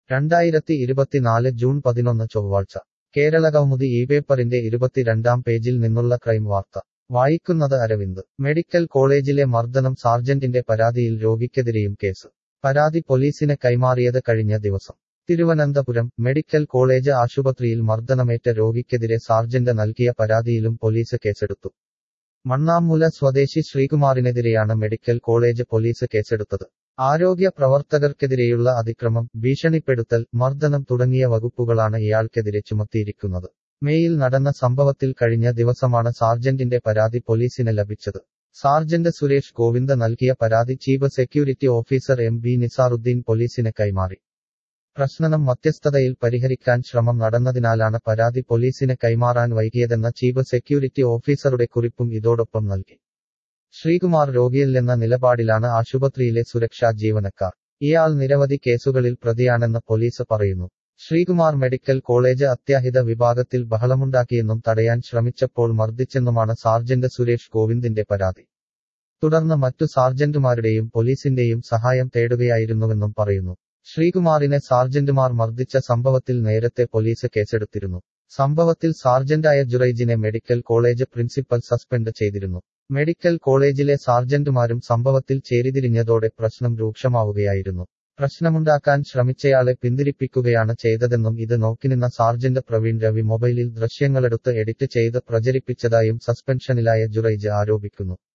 രണ്ടായിരത്തി ഇരുപത്തിനാല് ജൂൺ പതിനൊന്ന് ചൊവ്വാഴ്ച കേരള കൗമുദി ഈ പേപ്പറിന്റെ ഇരുപത്തിരണ്ടാം പേജിൽ നിന്നുള്ള ക്രൈം വാർത്ത വായിക്കുന്നത് അരവിന്ദ് മെഡിക്കൽ കോളേജിലെ മർദ്ദനം സാർജന്റിന്റെ പരാതിയിൽ രോഗിക്കെതിരെയും കേസ് പരാതി പോലീസിന് കൈമാറിയത് കഴിഞ്ഞ ദിവസം തിരുവനന്തപുരം മെഡിക്കൽ കോളേജ് ആശുപത്രിയിൽ മർദ്ദനമേറ്റ രോഗിക്കെതിരെ സാർജന്റ് നൽകിയ പരാതിയിലും പോലീസ് കേസെടുത്തു മണ്ണാമൂല സ്വദേശി ശ്രീകുമാറിനെതിരെയാണ് മെഡിക്കൽ കോളേജ് പോലീസ് കേസെടുത്തത് ആരോഗ്യ പ്രവർത്തകർക്കെതിരെയുള്ള അതിക്രമം ഭീഷണിപ്പെടുത്തൽ മർദ്ദനം തുടങ്ങിയ വകുപ്പുകളാണ് ഇയാൾക്കെതിരെ ചുമത്തിയിരിക്കുന്നത് മേയിൽ നടന്ന സംഭവത്തിൽ കഴിഞ്ഞ ദിവസമാണ് സാർജന്റിന്റെ പരാതി പോലീസിന് ലഭിച്ചത് സാർജന്റ് സുരേഷ് ഗോവിന്ദ നൽകിയ പരാതി chief security officer M B Nizaruddeen പോലീസിന് കൈമാറി പ്രശ്നം മധ്യസ്ഥതയിൽ പരിഹരിക്കാൻ ശ്രമം നടന്നതിനാലാണ് പരാതി പോലീസിന് കൈമാറാൻ വൈകിയതെന്ന ചീഫ് സെക്യൂരിറ്റി ഓഫീസറുടെ കുറിപ്പും ഇതോടൊപ്പം നൽകി ശ്രീകുമാർ രോഗിയല്ലെന്ന നിലപാടിലാണ് ആശുപത്രിയിലെ സുരക്ഷാ ജീവനക്കാർ ഇയാൾ നിരവധി കേസുകളിൽ പ്രതിയാണെന്ന് പോലീസ് പറയുന്നു ശ്രീകുമാർ മെഡിക്കൽ കോളേജ് അത്യാഹിത വിഭാഗത്തിൽ ബഹളമുണ്ടാക്കിയെന്നും തടയാൻ ശ്രമിച്ചപ്പോൾ മർദ്ദിച്ചെന്നുമാണ് സാർജന്റ് സുരേഷ് ഗോവിന്ദിന്റെ പരാതി തുടർന്ന് മറ്റു സാർജന്റുമാരുടെയും പോലീസിന്റെയും സഹായം തേടുകയായിരുന്നുവെന്നും പറയുന്നു ശ്രീകുമാറിനെ സാർജന്റുമാർ മർദ്ദിച്ച സംഭവത്തിൽ നേരത്തെ പോലീസ് കേസെടുത്തിരുന്നു സംഭവത്തിൽ സാർജന്റായ ജുറൈജിനെ മെഡിക്കൽ കോളേജ് പ്രിൻസിപ്പൽ സസ്പെൻഡ് ചെയ്തിരുന്നു മെഡിക്കൽ കോളേജിലെ സാർജന്റുമാരും സംഭവത്തിൽ ചേരിതിരിഞ്ഞതോടെ പ്രശ്നം രൂക്ഷമാവുകയായിരുന്നു പ്രശ്നമുണ്ടാക്കാൻ ശ്രമിച്ചയാളെ പിന്തിരിപ്പിക്കുകയാണ് ചെയ്തതെന്നും ഇത് നോക്കിനിന്ന സാർജന്റ് പ്രവീൺ രവി മൊബൈലിൽ ദൃശ്യങ്ങളെടുത്ത് എഡിറ്റ് ചെയ്ത് പ്രചരിപ്പിച്ചതായും സസ്പെൻഷനിലായ ജുറൈജ് ആരോപിക്കുന്നു